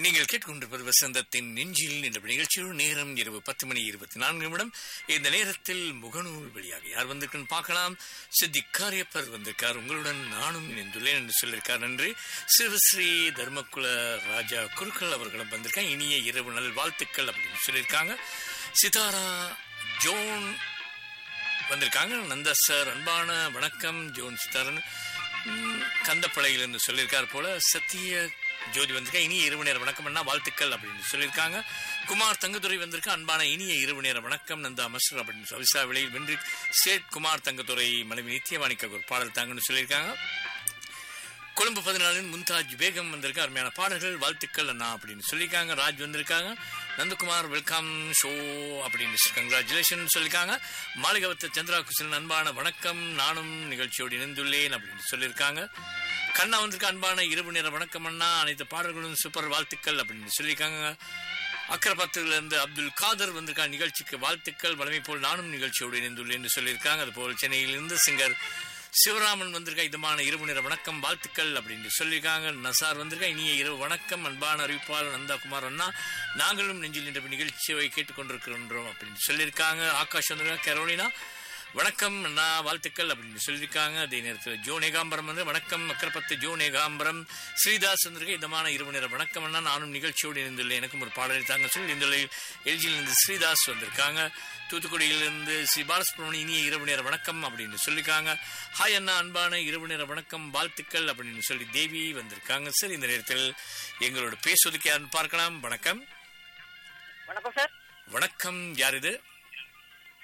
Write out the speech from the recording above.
நீங்கள் கேட்டுக்கொண்டிருப்பது வசந்தத்தின் நெஞ்சில் என்ற நிகழ்ச்சியோடு நேரம் இரவு பத்து மணி இருபத்தி நான்கு நிமிடம் இந்த நேரத்தில் முகநூல் வழியாக யார் வந்திருக்குன்னு பார்க்கலாம் சித்திக் காரியப்பர் வந்திருக்கார் உங்களுடன் நானும் இணைந்துள்ளேன் என்று சொல்லியிருக்கார் நன்றி சிவஸ்ரீ தர்மகுல ராஜா குருக்கள் அவர்களும் வந்திருக்காங்க இனிய இரவு நல் வாழ்த்துக்கள் அப்படின்னு சொல்லியிருக்காங்க சிதாரா ஜோன் வந்திருக்காங்க நந்தா சார் அன்பான வணக்கம் ஜோன் சித்தாரன் ம், கந்தப்பளையில் என்று சொல்லியிருக்கார் போல சத்திய ஜோதி வந்திருக்கா இனிய இரவு நேர வணக்கம் அண்ணா வாழ்த்துக்கள் அப்படின்னு சொல்லியிருக்காங்க குமார் தங்கத்துறை வந்திருக்கா அன்பான இனிய இரவு நேர வணக்கம் நந்தா மஸ்டர் அப்படின்னு சொல்லி அவிசா விலையில் வென்று சேட் குமார் தங்கத்துறை மனைவி நித்தியவாணிக்கு ஒரு பாடல் தாங்கன்னு சொல்லியிருக்காங்க கொழும்பு பதினாலின் மும்தாஜ் பேகம் வந்திருக்க அருமையான பாடல்கள் வாழ்த்துக்கள் அண்ணா அப்படின்னு சொல்லியிருக்காங்க ராஜ் வந்திருக்காங்க நந்தகுமார் வெல்கம் ஷோ அப்படின்னு கங்க்ராச்சுலேஷன் சொல்லியிருக்காங்க மாளிகவத்த சந்திரா குசலன் அன்பான வணக்கம் நானும் நிகழ்ச்சியோடு இணைந்துள்ளேன் அப்படின்னு சொல்லியிருக்காங்க கண்ணா வந்திருக்க அன்பான இரவு நேர வணக்கம் அண்ணா அனைத்து பாடல்களும் சூப்பர் வாழ்த்துக்கள் அப்படின்னு சொல்லியிருக்காங்க அக்கரப்பத்துல இருந்து அப்துல் காதர் வந்திருக்கா நிகழ்ச்சிக்கு வாழ்த்துக்கள் வளமை போல் நானும் நிகழ்ச்சியோடு இணைந்துள்ளேன் என்று சொல்லியிருக்காங்க அதுபோல் சென்னையிலிருந்து சிங்கர் சிவராமன் வந்திருக்கா இதமான இரவு நேர வணக்கம் வாழ்த்துக்கள் அப்படின்னு சொல்லியிருக்காங்க நசார் வந்திருக்கா இனிய இரவு வணக்கம் அன்பான அறிவிப்பாளர் நந்தாகுமார் அண்ணா நாங்களும் நெஞ்சில் என்ற நிகழ்ச்சியை கேட்டுக்கொண்டிருக்கின்றோம் அப்படின்னு சொல்லியிருக்காங்க ஆகாஷ் வந்திருக்கா கரோலினா வணக்கம் அண்ணா வாழ்த்துக்கள் அப்படின்னு சொல்லியிருக்காங்க அதே நேரத்தில் ஜோ நேகாம்பரம் வந்து வணக்கம் அக்கரப்பத்து ஜோ நேகாம்பரம் ஸ்ரீதாஸ் வந்திருக்க இதமான இரவு நேர வணக்கம் அண்ணா நானும் நிகழ்ச்சியோடு இருந்துள்ளேன் எனக்கும் ஒரு பாடலை தாங்க சொல்லி இந்த எல்ஜியிலிருந்து ஸ்ரீதாஸ் வந்திருக்காங்க தூத்துக்குடியிலிருந்து ஸ்ரீ பாலசுப்ரமணியம் இனிய இரவு நேர வணக்கம் அப்படின்னு சொல்லியிருக்காங்க ஹாய் அண்ணா அன்பான இரவு நேர வணக்கம் வாழ்த்துக்கள் அப்படின்னு சொல்லி தேவி வந்திருக்காங்க சரி இந்த நேரத்தில் எங்களோட பேசுவதுக்கு யாருன்னு பார்க்கலாம் வணக்கம் வணக்கம் சார் வணக்கம் யார் இது